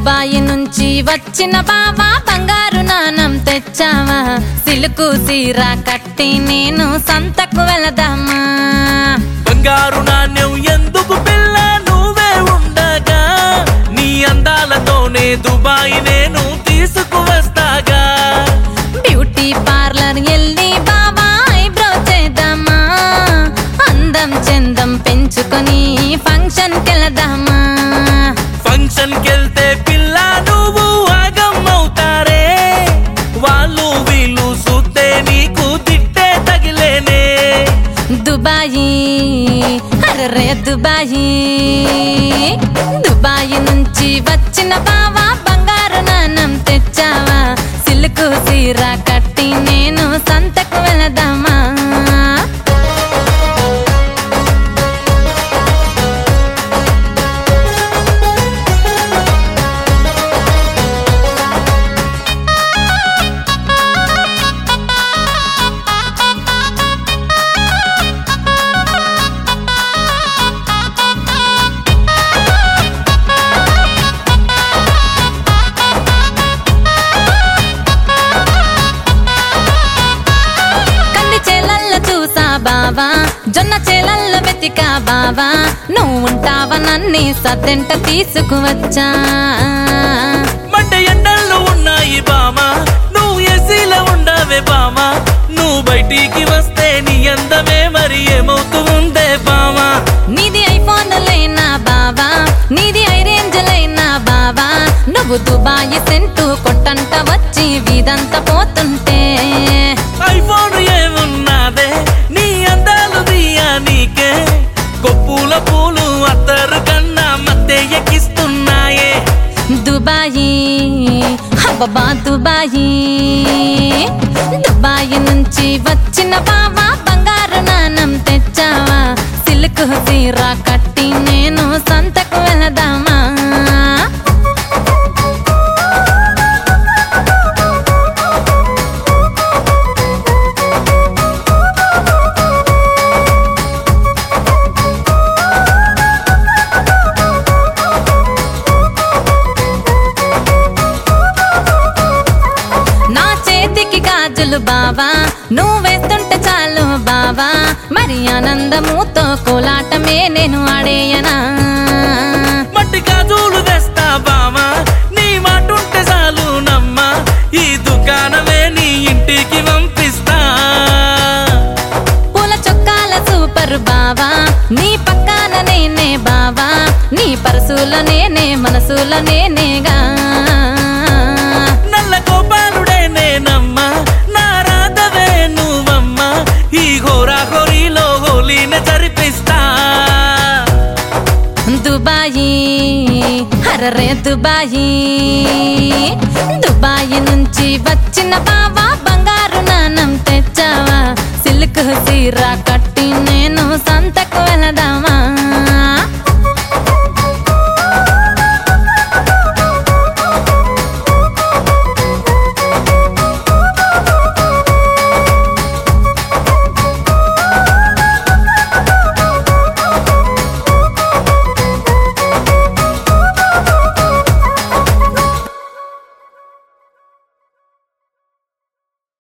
Dubai నుంచి వచ్చిన బావా బంగారు నాణం తెచ్చావా సిలుకు సీర కట్టి నేను సంతకు వెళదామా బంగారు నాణ్యం ఎందుకు పిల్ల నువ్వే ఉండగా నీ అందాలతోనే దుబాయ్ నేను తీసుకువస్తాగా బ్యూటీ పార్లర్ ఎల్లి బావా ఐబ్రో చేద్దామా అందం చందం పెంచుకొని ఫంక్షన్ కెళదామా ఫంక్షన్ కెళ్తే పిల్ల నువ్వు ఆగం అవుతారే వాళ్ళు వీళ్ళు చూస్తే నీకు తిట్టే తగిలేనే దుబాయి అరే దుబాయి దుబాయి నుంచి వచ్చిన బావా బంగారు నాణం తెచ్చావా సిల్కు సీర కట్టి నేను సంతకు వెళదామా కంది చేలల్లో చూసా బావా జొన్న చేలల్లో వెతికా బావా నువ్వు ఉంటావా నన్ని సద్దెంట తీసుకువచ్చా మంట ఎండల్లో ఉన్నాయి బామా నువ్వు ఎసీలో ఉండవే బామా నువ్వు బయటికి వస్తే నీ అందమే మరి ఏమవుతూ ఉందే బామా నీది ఐఫోన్ లేనా బావా నీది ఐరేంజ్ లేనా బావా నువ్వు దుబాయ్ సెంటు కొట్టంట వచ్చి వీధంతా పోతుంటే ఐఫోన్ ఏమున్నదే నీ అందాలు దియా నీకే కొప్పుల పూలు అత్తరు కన్నా మధ్య ఎక్కిస్తున్నాయే దుబాయి హబ్బా దుబాయి దుబాయి నుంచి వచ్చిన బావా బంగారు నాణం తెచ్చావా సిల్క్ సీర కట్టి నేను సంతకు వెళదామా నా చేతికి గాజులు బావా నువ్వు వేస్తుంటే చాలు బావా మరి ఆనందముతో కోలాటమే నేను ఆడేయనా మట్టి గాజులు వేస్తా బామా నీ మాటుంటే చాలు నమ్మా ఈ దుకాణమే నీ ఇంటికి పంపిస్తా పూల చొక్కాల సూపర్ బావా నీ పక్కన నేనే బావా నీ పరసులో నేనే మనసులో నేనేగా నల్ల గోపాలుడే నేనమ్మా నా రాధవే నువ్వమ్మా ఈ ఘోరా ఘోరీలో హోలీని జరిపిస్తా దుబాయి హరరే దుబాయి దుబాయి నుంచి వచ్చిన బావా బంగారు నాణం తెచ్చావా సిల్క్ సీర కట్టి